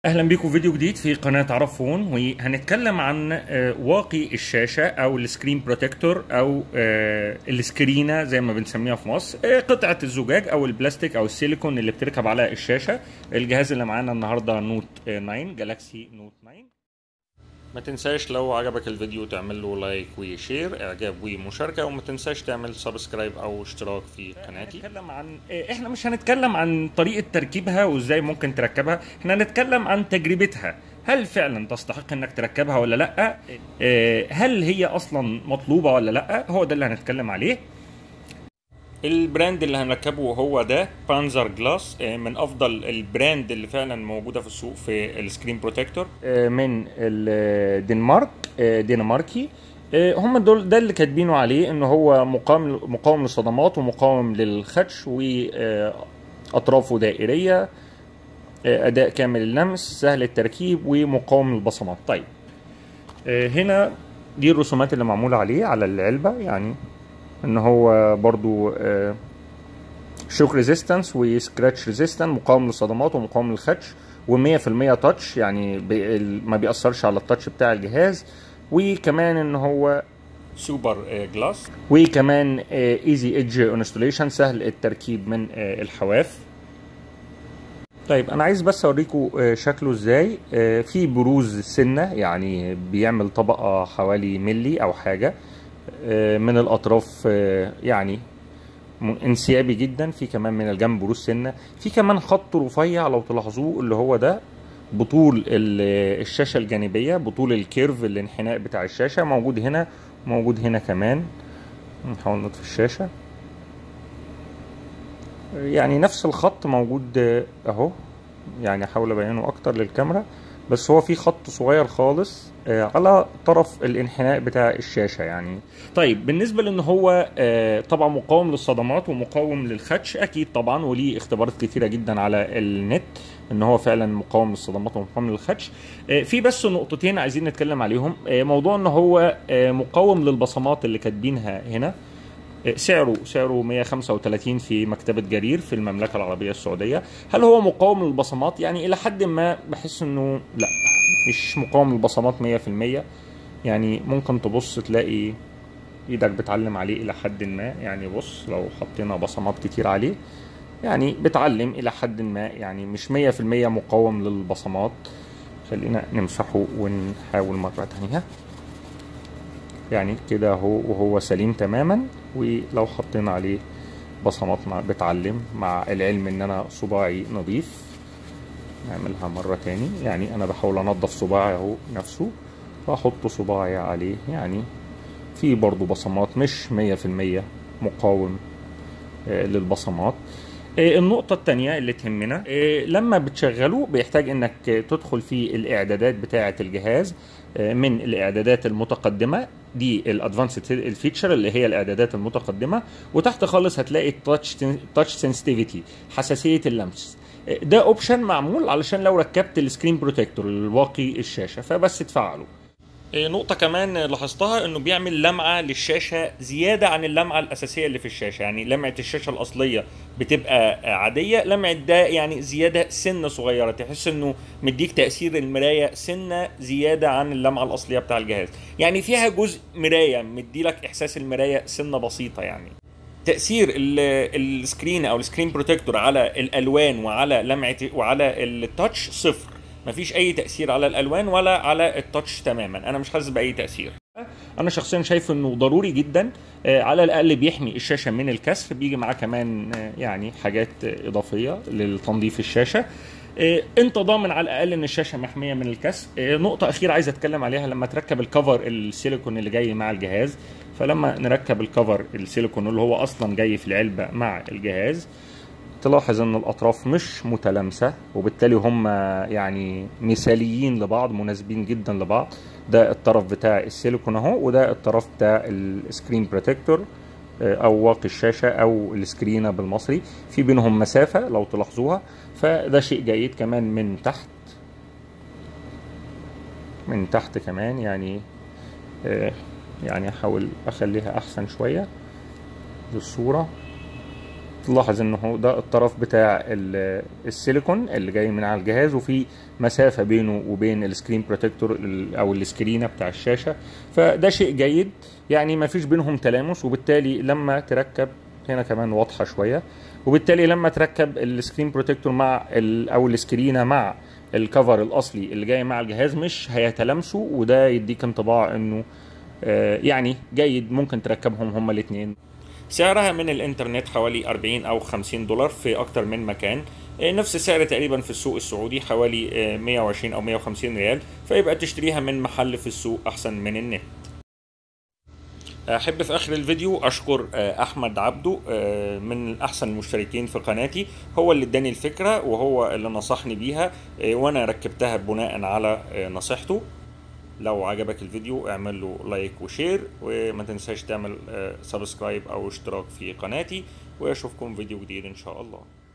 اهلا بيكم فيديو جديد في قناه عرب فون وهنتكلم عن آه، واقي الشاشه او السكرين بروتكتور او آه، السكرينه زي ما بنسميها في مصر آه، قطعه الزجاج او البلاستيك او السيليكون اللي بتركب على الشاشه الجهاز اللي معانا النهارده نوت 9 جالاكسي نوت 9 ما تنساش لو عجبك الفيديو تعمل له لايك وشير اعجاب ومشاركه وما تنساش تعمل سبسكرايب او اشتراك في قناتي هنتكلم عن احنا مش هنتكلم عن طريقه تركيبها وازاي ممكن تركبها احنا هنتكلم عن تجربتها هل فعلا تستحق انك تركبها ولا لا اه، هل هي اصلا مطلوبه ولا لا هو ده اللي هنتكلم عليه البراند اللي هنركبه هو ده بانزر جلاس من افضل البراند اللي فعلا موجوده في السوق في السكرين بروتكتور من الدنمارك آه، دنماركي آه، هم دول ده اللي كاتبينه عليه ان هو مقاوم مقاوم للصدمات ومقاوم للخدش واطرافه دائريه آه، اداء كامل اللمس سهل التركيب ومقاوم للبصمات طيب آه، هنا دي الرسومات اللي معموله عليه على العلبه يعني ان هو برضو شوك ريزيستنس وسكراتش ريزيستنت مقاوم للصدمات ومقاوم للخدش و100% تاتش يعني بي ما بيأثرش على التاتش بتاع الجهاز وكمان ان هو سوبر جلاس وكمان ايزي ايدج انستوليشن سهل التركيب من آه، الحواف طيب انا عايز بس اوريكم آه، شكله ازاي آه، في بروز سنه يعني بيعمل طبقه حوالي ملي او حاجه آه، من الاطراف آه، يعني م- انسيابي جدا في كمان من الجنب بروز سنه في كمان خط رفيع لو تلاحظوه اللي هو ده بطول ال- الشاشه الجانبيه بطول الكيرف الانحناء بتاع الشاشه موجود هنا موجود هنا كمان نحاول نطفي الشاشه يعني نفس الخط موجود آه، اهو يعني احاول ابينه اكتر للكاميرا بس هو في خط صغير خالص آه، على طرف الانحناء بتاع الشاشه يعني طيب بالنسبه لان هو آه، طبعا مقاوم للصدمات ومقاوم للخدش اكيد طبعا وليه اختبارات كتيره جدا على النت ان هو فعلا مقاوم للصدمات ومقاوم للخدش آه، في بس نقطتين عايزين نتكلم عليهم آه، موضوع ان هو آه، مقاوم للبصمات اللي كاتبينها هنا سعره سعره 135 في مكتبة جرير في المملكة العربية السعودية هل هو مقاوم للبصمات يعني إلى حد ما بحس إنه لا مش مقاوم للبصمات 100% يعني ممكن تبص تلاقي ايدك بتعلم عليه الى حد ما يعني بص لو حطينا بصمات كتير عليه يعني بتعلم الى حد ما يعني مش 100% مقاوم للبصمات خلينا نمسحه ونحاول مرة تانية يعني كده هو وهو سليم تماما ولو حطينا عليه بصمات مع بتعلم مع العلم ان انا صباعي نظيف نعملها مرة تاني يعني انا بحاول انضف صباعي اهو نفسه واحط صباعي عليه يعني في برضو بصمات مش مية في المية مقاوم آه، للبصمات آه، النقطة التانية اللي تهمنا آه، لما بتشغله بيحتاج انك آه، تدخل في الاعدادات بتاعة الجهاز آه، من الاعدادات المتقدمة دي الادفانسد الفيتشر اللي هي الاعدادات المتقدمة وتحت خالص هتلاقي التاتش تاتش سنسيتيفيتي حساسية اللمس آه، ده اوبشن معمول علشان لو ركبت السكرين بروتكتور الواقي الشاشة فبس تفعله إيه، نقطة كمان لاحظتها انه بيعمل لمعة للشاشة زيادة عن اللمعة الأساسية اللي في الشاشة، يعني لمعة الشاشة الأصلية بتبقى عادية، لمعة ده يعني زيادة سنة صغيرة، تحس انه مديك تأثير المراية سنة زيادة عن اللمعة الأصلية بتاع الجهاز، يعني فيها جزء مراية مديلك إحساس المراية سنة بسيطة يعني. تاثير ال- السكرين او السكرين بروتكتور على الالوان وعلى لمعه وعلى التاتش صفر مفيش اي تاثير على الالوان ولا على التاتش تماما انا مش حاسس باي تاثير انا شخصيا شايف انه ضروري جدا آه، على الاقل بيحمي الشاشه من الكسر بيجي معاه كمان آه، يعني حاجات آه، اضافيه للتنظيف الشاشه آه، انت ضامن على الاقل ان الشاشه محميه من الكسر آه، نقطه اخيره عايز اتكلم عليها لما تركب الكفر السيليكون اللي جاي مع الجهاز فلما نركب الكفر السيليكون اللي هو اصلا جاي في العلبه مع الجهاز تلاحظ ان الاطراف مش متلامسه وبالتالي هم يعني مثاليين لبعض مناسبين جدا لبعض ده الطرف بتاع السيليكون اهو وده الطرف بتاع السكرين بروتكتور او واقي الشاشه او السكرينه بالمصري في بينهم مسافه لو تلاحظوها فده شيء جيد كمان من تحت من تحت كمان يعني آه، يعني احاول اخليها احسن شويه للصوره تلاحظ ان هو ده الطرف بتاع ال- السيليكون اللي جاي من على الجهاز وفي مسافة بينه وبين السكرين بروتكتور ال- او السكرينة بتاع الشاشة فده شيء جيد يعني ما فيش بينهم تلامس وبالتالي لما تركب هنا كمان واضحة شوية وبالتالي لما تركب السكرين بروتكتور مع ال او السكرينة مع الكفر الاصلي اللي جاي مع الجهاز مش هيتلامسوا وده يديك انطباع انه آه، يعني جيد ممكن تركبهم هما الاثنين سعرها من الانترنت حوالي 40 او 50 دولار في اكتر من مكان آه، نفس السعر تقريبا في السوق السعودي حوالي آه، 120 او 150 ريال فيبقى تشتريها من محل في السوق احسن من النت احب في اخر الفيديو اشكر آه، احمد عبده آه، من احسن المشتركين في قناتي هو اللي اداني الفكره وهو اللي نصحني بيها آه، وانا ركبتها بناء على آه، نصيحته لو عجبك الفيديو اعمل له لايك وشير وما تنساش تعمل آه، سبسكرايب او اشتراك في قناتي واشوفكم فيديو جديد ان شاء الله